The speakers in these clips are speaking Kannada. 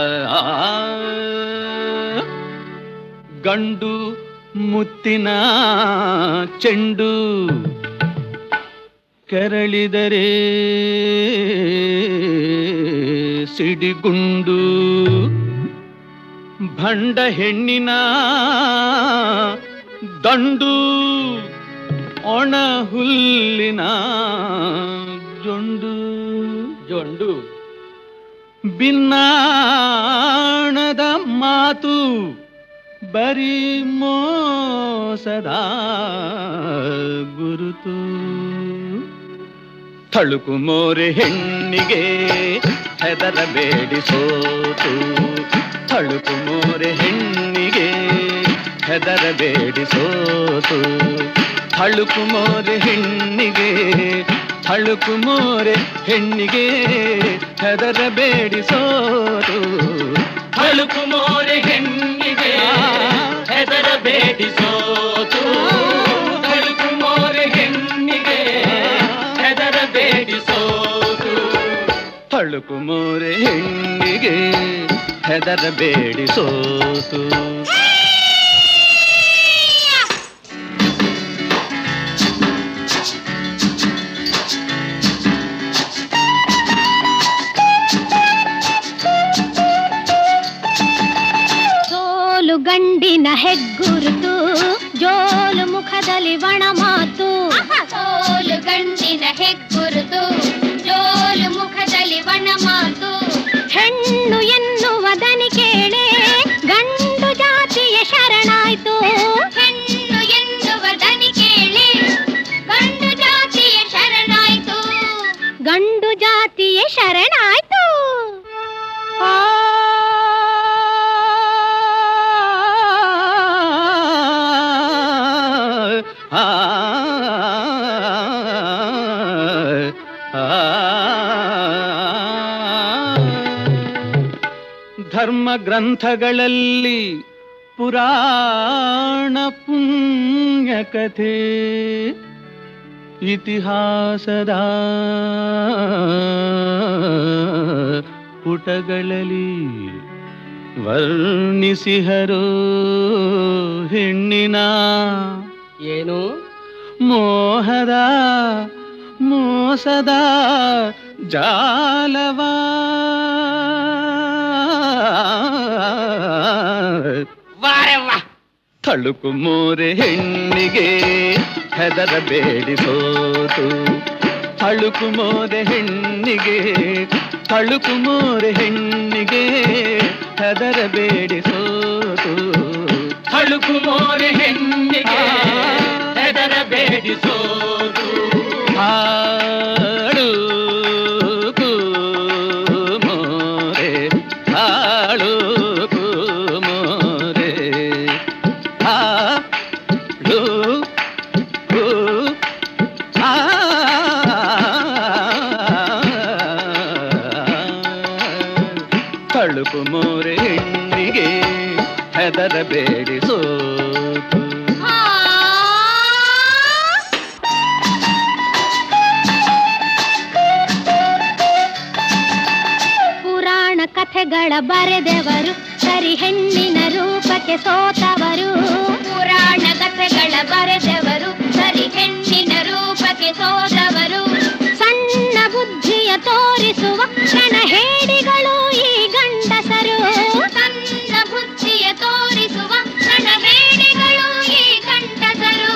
ಆ, ಗಂಡು ಮುತ್ತಿನ ಚೆಂಡು ಕೆರಳಿದರೆ ಸಿಡಿಗುಂಡು ಭಂಡ ಹೆಣ್ಣಿನ ದಂಡು ಒಣ ಹುಲ್ಲಿನ ಜೊಂಡು ಜೊಂಡು ಬಿನ್ನಾಣದ ಮಾತು ಬರೀ ಮೋಸದ ಗುರುತು ತಳುಕು ಮೋರೆ ಹೆಣ್ಣಿಗೆ ಹೆದರಬೇಡಿ ಸೋತು ತಳುಕು ಮೋರೆ ಹೆಣ್ಣಿಗೆ ಹೆದರಬೇಡಿ ಸೋತು ತಳುಕು ಮೋರೆ ಹೆಣ್ಣಿಗೆ ತಳುಕು ಮೋರೆ ಹೆಣ್ಣಿಗೆ ಹೆದರಬೇಡಿ ಸೋತು ತಳುಕು ಮೋರೆ ಹೆಣ್ಣಿಗೆ ಹೆದರಬೇಡಿ ಸೋತು ತಳುಕು ಮೋರೆ ಹೆಣ್ಣಿಗೆ ಹೆದರಬೇಡಿ ಸೋತು ತಳುಕು ಮೋರೆ ಹೆಣ್ಣಿಗೆ ಹೆದರಬೇಡಿ ಸೋತು ಸೋಲು ಗಂಡಿನ ಹೆಗ್ಗುರುತು ಜೋಲು ಮುಖದಲ್ಲಿ ಒಣ ಮಾತು ಸೋಲು ಗಂಡಿನ ಹೆಗ್ಗುರುತು ಜೋಲು ಮುಖದಲ್ಲಿ ಒಣ ಮಾತು ಹೆಣ್ಣು ಎನ್ನುವ ದನಿ ಕೇಳೆ ಗಂಡು ಜಾತಿಯ ಶರಣಾಯ್ತು ಹೆಣ್ಣು ಎನ್ನುವ ದನಿ ಕೇಳಿ ಗಂಡು ಜಾತಿಯ ಶರಣಾಯ್ತು ಗಂಡು ಜಾತಿಯ ಶರಣಾಯ್ತು ಆ, ಆ, ಧರ್ಮ ಗ್ರಂಥಗಳಲ್ಲಿ ಪುರಾಣ ಪುಣ್ಯ ಕಥೆ ಇತಿಹಾಸದ ಪುಟಗಳಲ್ಲಿ ವರ್ಣಿಸಿಹರೋ ಹೆಣ್ಣಿನ ಏನು ಮೋಹದ ಮೋಸದ ಜಾಲವ ವಾರೆ ವಾ ತಳುಕು ಮೋರೆ ಹೆಣ್ಣಿಗೆ ಹೆದರಬೇಡಿ ಸೋತು ತಳುಕು ಮೋರೆ ಹೆಣ್ಣಿಗೆ ತಳುಕು ಮೋರೆ ಹೆಣ್ಣಿಗೆ ಹೆದರಬೇಡಿ ಸೋತು ತಳುಕು ಮೋರೆ ಹೆಣ್ಣಿಗೆ ಹೆದರಬೇಡಿ ಸೋತು ಹಾಳುಕು ಮೋರೆ ಹಾಳುಕು ಮೋರೆ ಹಾಳು ಕು ಆ ತಳುಕು ಮೋರೆ ಹೆಣ್ಣಿಗೆ ಹೆದರಬೇಡಿ ಸೋತು ಪುರಾಣ ಕಥೆಗಳ ಬರೆದವರು ಸರಿ ಹೆಣ್ಣಿನ ರೂಪಕ್ಕೆ ಸೋತವರು ಪುರಾಣ ಕಥೆಗಳ ಬರೆದವರು ಸರಿ ಹೆಣ್ಣಿನ ರೂಪಕ್ಕೆ ಸೋತವರು ಸಣ್ಣ ಬುದ್ಧಿಯ ತೋರಿಸುವ ಕ್ಷಣ ಹೇಡಿಗಳು ಈ ಗಂಡಸರು ಸಣ್ಣ ಬುದ್ಧಿಯ ತೋರಿಸುವ ಕ್ಷಣ ಹೇಡಿಗಳು ಈ ಗಂಡಸರು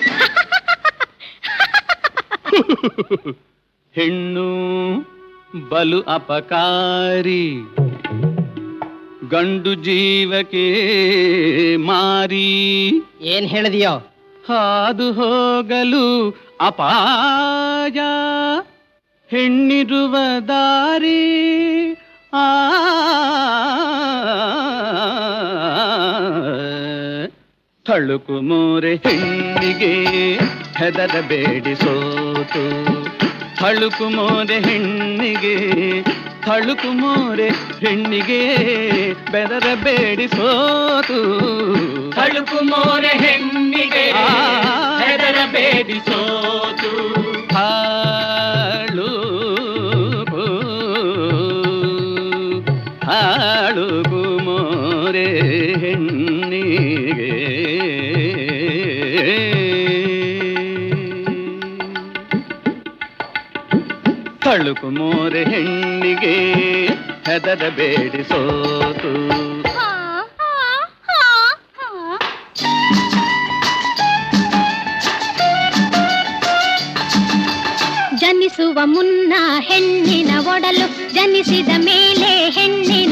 ಹೆಣ್ಣು ಬಲು ಅಪಕಾರಿ ಗಂಡು ಜೀವಕ್ಕೆ ಮಾರಿ ಏನ್ ಹೇಳಿದೆಯೋ ಹಾದು ಹೋಗಲು ಅಪಾಯ ಹೆಣ್ಣಿರುವ ದಾರಿ ಆ ತಳುಕು ಮೋರೆ ಹೆಣ್ಣಿಗೆ ಹೆದರಬೇಡಿ ಸೋತು ತಳುಕು ಮೋರೆ ಹೆಣ್ಣಿಗೆ ತಳುಕು ಮೋರೆ ಹೆಣ್ಣಿಗೆ ಬೆದರಬೇಡಿ ಸೋತು ತಳುಕು ಮೋರೆ ಹೆಣ್ಣಿಗೆ ಹೆದರಬೇಡಿ ಸೋತು ಹಾಳು ತಳುಕು ಮೋರೆ ಹೆಣ್ಣಿಗೆ ತಳುಕು ಮೋರೆ ಹೆಣ್ಣಿಗೆ ಹೆದರಬೇಡಿ ಸೋತು ಹಾ, ಹಾ, ಹಾ, ಹಾ. ಜನಿಸುವ ಮುನ್ನ ಹೆಣ್ಣಿನ ಒಡಲು ಜನಿಸಿದ ಮೇಲೆ ಹೆಣ್ಣಿನ